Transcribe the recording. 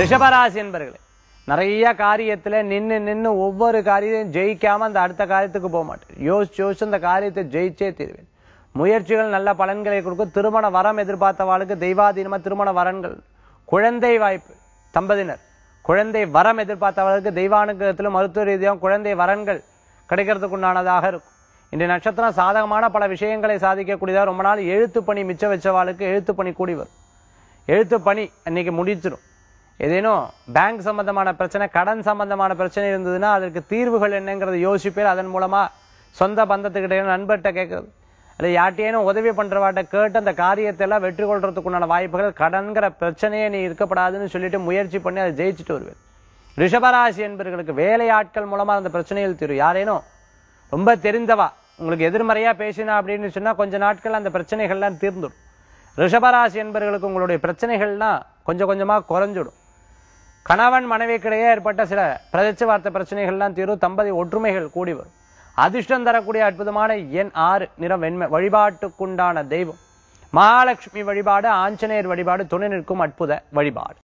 ரிஷபராசி என்பர்களே நிறைய காரியத்துல நின்னு நின்னு ஒவ்வொரு காரியத்தையும் ஜெயிக்காம அந்த அடுத்த காரியத்துக்கு போக மாட்டேன் யோசிச்சு யோசிச்சு அந்த காரியத்தை ஜெயிச்சே தீர்வேன் முயற்சிகள் நல்ல பலன்களை கொடுக்கும் திருமண வரம் எதிர்பார்த்தவாளுக்கு தெய்வாதீனமா திருமண வரன்கள் குழந்தை வாய்ப்பு தம்பதியினர் குழந்தை வரம் எதிர்பார்த்தவர்களுக்கு தெய்வானுகிரகத்திலும் மருத்துவ ரீதியாகவும் குழந்தை வரன்கள் கிடைக்கிறதுக்கு உண்டானதாக இருக்கும் இன்றைய நட்சத்திரம் சாதகமான பல விஷயங்களை சாதிக்கக்கூடியதாக ரொம்ப நாள் எழுத்து பணி மிச்சம் வச்சவாளுக்கு எழுத்து பணி கூடி வரும் எழுத்து பணி அன்னைக்கு முடிச்சிடும் ஏதேனும் பேங்க் சம்பந்தமான பிரச்சனை கடன் சம்பந்தமான பிரச்சனை இருந்ததுன்னா அதற்கு தீர்வுகள் என்னங்கிறத யோசிப்பேர் அதன் மூலமா சொந்த பந்தத்துக்கிட்ட நண்பர்கிட்ட கேட்கறது அல்ல யார்ட்டையேனும் உதவி பண்றவாட்ட கேட்டு அந்த காரியத்தை எல்லாம் வெற்றி கொள்றதுக்குண்டான வாய்ப்புகள் கடன்கிற பிரச்சனையே நீ இருக்கப்படாதுன்னு சொல்லிட்டு முயற்சி பண்ணி அதை ஜெயிச்சுட்டு வருவேன் ரிஷபராசி என்பவர்களுக்கு வேலையாட்கள் மூலமா அந்த பிரச்சனைகள் தீரும் யாரேனும் ரொம்ப தெரிந்தவா உங்களுக்கு எதிர்மறையா பேசினா அப்படின்னு சொன்னா கொஞ்ச நாட்கள் அந்த பிரச்சனைகள்லாம் தீர்ந்துடும் ரிஷபராசி என்பவர்களுக்கு உங்களுடைய பிரச்சனைகள்லாம் கொஞ்சம் கொஞ்சமா குறைஞ்சிடும் கணவன் மனைவிக்கிடையே ஏற்பட்ட சில பிரதட்ச வார்த்தை பிரச்சனைகள்லாம் தீரும் தம்பதி ஒற்றுமைகள் கூடி வரும் அதிர்ஷ்டம் தரக்கூடிய அற்புதமான எண் ஆறு நிறம் வெண்மை வழிபாட்டுக்குண்டான தெய்வம் மகாலட்சுமி வழிபாடு ஆஞ்சநேயர் வழிபாடு துணை நிற்கும் அற்புத வழிபாடு